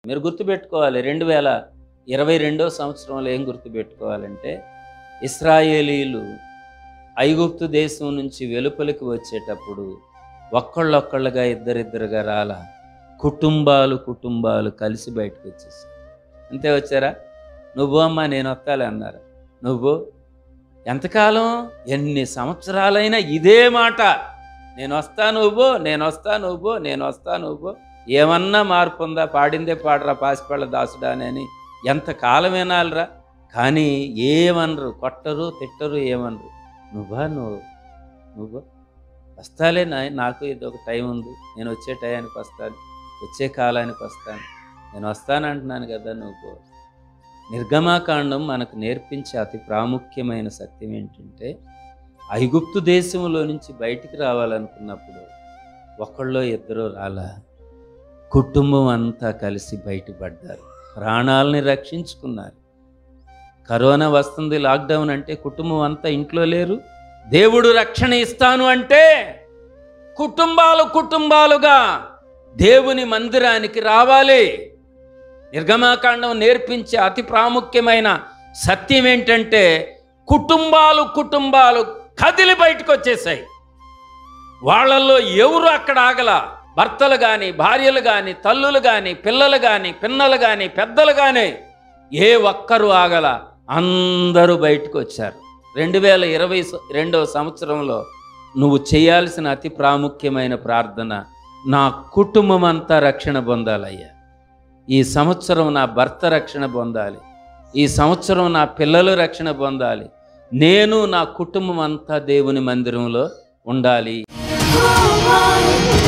మీరు గుర్తుపెట్టుకోవాలి రెండు వేల ఇరవై రెండో సంవత్సరంలో ఏం గుర్తుపెట్టుకోవాలంటే ఇస్రాయేలీలు ఐగుప్తు దేశం నుంచి వెలుపలికి వచ్చేటప్పుడు ఒక్కళ్ళొక్కళ్ళుగా ఇద్దరిద్దరుగా రాల కుటుంబాలు కుటుంబాలు కలిసి బయటకు వచ్చేసారు అంతే వచ్చారా నువ్వు అమ్మ నేను వస్తాలే అన్నారు నువ్వు ఎంతకాలం ఎన్ని సంవత్సరాలైనా ఇదే మాట నేను వస్తా నువ్వు నేను వస్తా నువ్వు నేను వస్తా నువ్వు ఏమన్నా మార్పు ఉందా పాడిందే పాడరా పాసిపళ్ళ దాసుడా అని ఎంత కాలం వినాలిరా కానీ ఏమనరు కొట్టరు తిట్టరు ఏమనరు నువ్వా నువ్వు నువ్వు వస్తాలే నా నాకు ఇది ఒక టైం ఉంది నేను వచ్చే టయానికి వస్తాను వచ్చే కాలానికి వస్తాను నేను వస్తాను అంటున్నాను కదా నువ్వు నిర్గమాకాండం మనకు నేర్పించే అతి ప్రాముఖ్యమైన సత్యం ఏంటంటే ఐగుప్తు దేశంలో నుంచి బయటికి రావాలనుకున్నప్పుడు ఒకళ్ళో ఇద్దరు రాలా కుటుంబం అంతా కలిసి బయటపడ్డారు ప్రాణాలని రక్షించుకున్నారు కరోనా వస్తుంది లాక్డౌన్ అంటే కుటుంబం అంతా ఇంట్లో లేరు దేవుడు రక్షణ ఇస్తాను అంటే కుటుంబాలు కుటుంబాలుగా దేవుని మందిరానికి రావాలి నిర్గమాకాండం నేర్పించే అతి ప్రాముఖ్యమైన సత్యం ఏంటంటే కుటుంబాలు కుటుంబాలు కదిలి బయటకు వచ్చేసాయి వాళ్ళల్లో ఎవరు అక్కడ ఆగల భర్తలు కానీ భార్యలు కానీ తల్లులు కానీ పిల్లలు కానీ పిన్నలు కానీ పెద్దలు కానీ ఏ ఒక్కరు ఆగల అందరూ బయటకు వచ్చారు రెండు వేల ఇరవై రెండవ సంవత్సరంలో నువ్వు చేయాల్సిన అతి ప్రాముఖ్యమైన ప్రార్థన నా కుటుంబం అంతా రక్షణ పొందాలయ్యా ఈ సంవత్సరం నా భర్త రక్షణ పొందాలి ఈ సంవత్సరం నా పిల్లలు రక్షణ పొందాలి నేను నా కుటుంబం అంతా దేవుని మందిరంలో ఉండాలి Oh, oh,